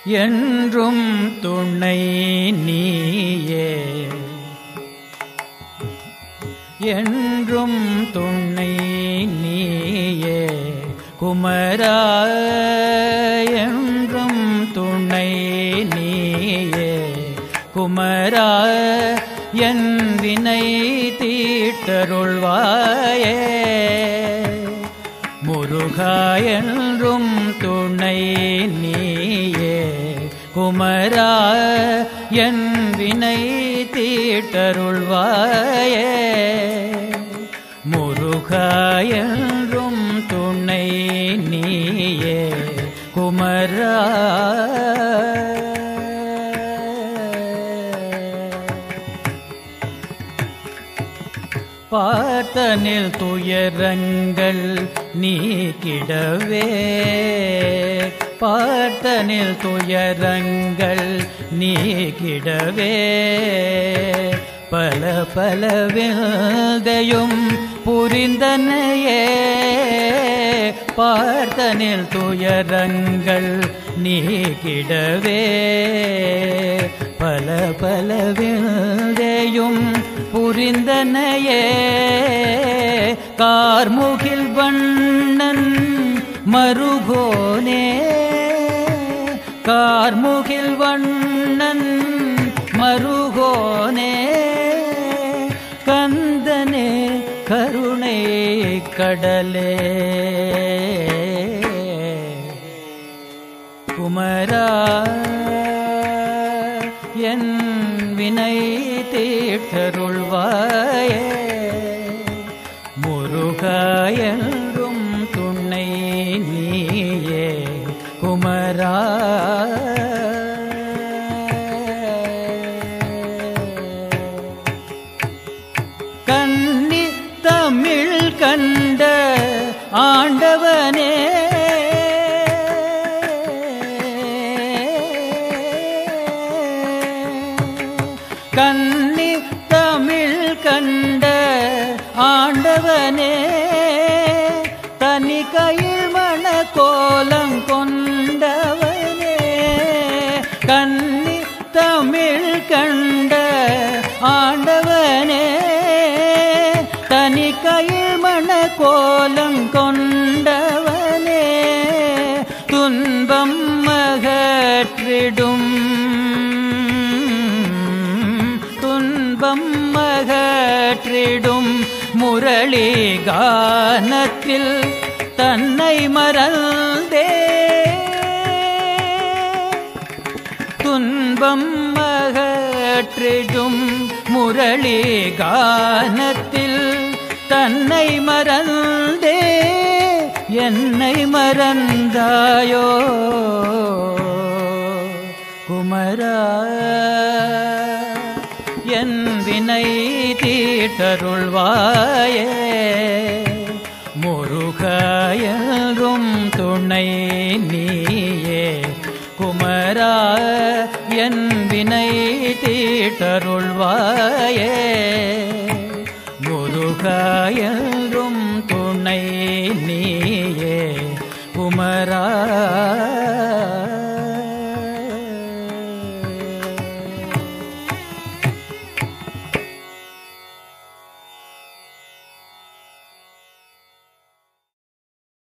என்றும் துணை நீயே என்றும் துணை நீயே குமரா என்றும் துணை நீயே குமரா என் வினை தீட்டருள்வாயே முருகா என்றும் துணை நீயே குமரா என் வினை தீட்டருள்வாயே முருகா என்றும் துணை நீயே குமரா பார்த்தனில் துயரங்கள் நீக்கிடவே பார்த்தனில் துயரங்கள் நீக்கிடவே பல பல விந்தையும் புரிந்தனையே பார்த்தனில் துயரங்கள் நீக்கிடவே பல பல விந்தையும் புரிந்தனையே கார்முகில் வண்ணன் மருகோனே கார்முகில் வண்ணன் மருகோனே கந்தனே கருணை கடலே குமரா என் வினை தீட்டருள்வாயே முருகா என்றும் துணை நீயே குமரா கன்னி தமிழ் கண்ட ஆண்டவனே கன்னி தமிழ் கண்ட ஆண்டவனே தனி கையில் மண கோலம் கொண்டவனே கன்னி தமிழ் கண்ட ஆண்டவனே தனி கையில் மண கோலம் கொண்டவனே துன்பம் மகற்றிடும் துன்பம் மகற்றிடும் முரளி கானத்தில் தன்னை மறந்தே துன்பம் மகற்றிடும் முரளி கானத்தில் தன்னை மறந்தே என்னை மறந்தாயோ குமரா என் வினை தீட்டருள்வாயே முருகாயரும் துணை நீயே குமரா என் வினை தீட்டருள்வாயே முருகாயரும் துணை நீயே குமரா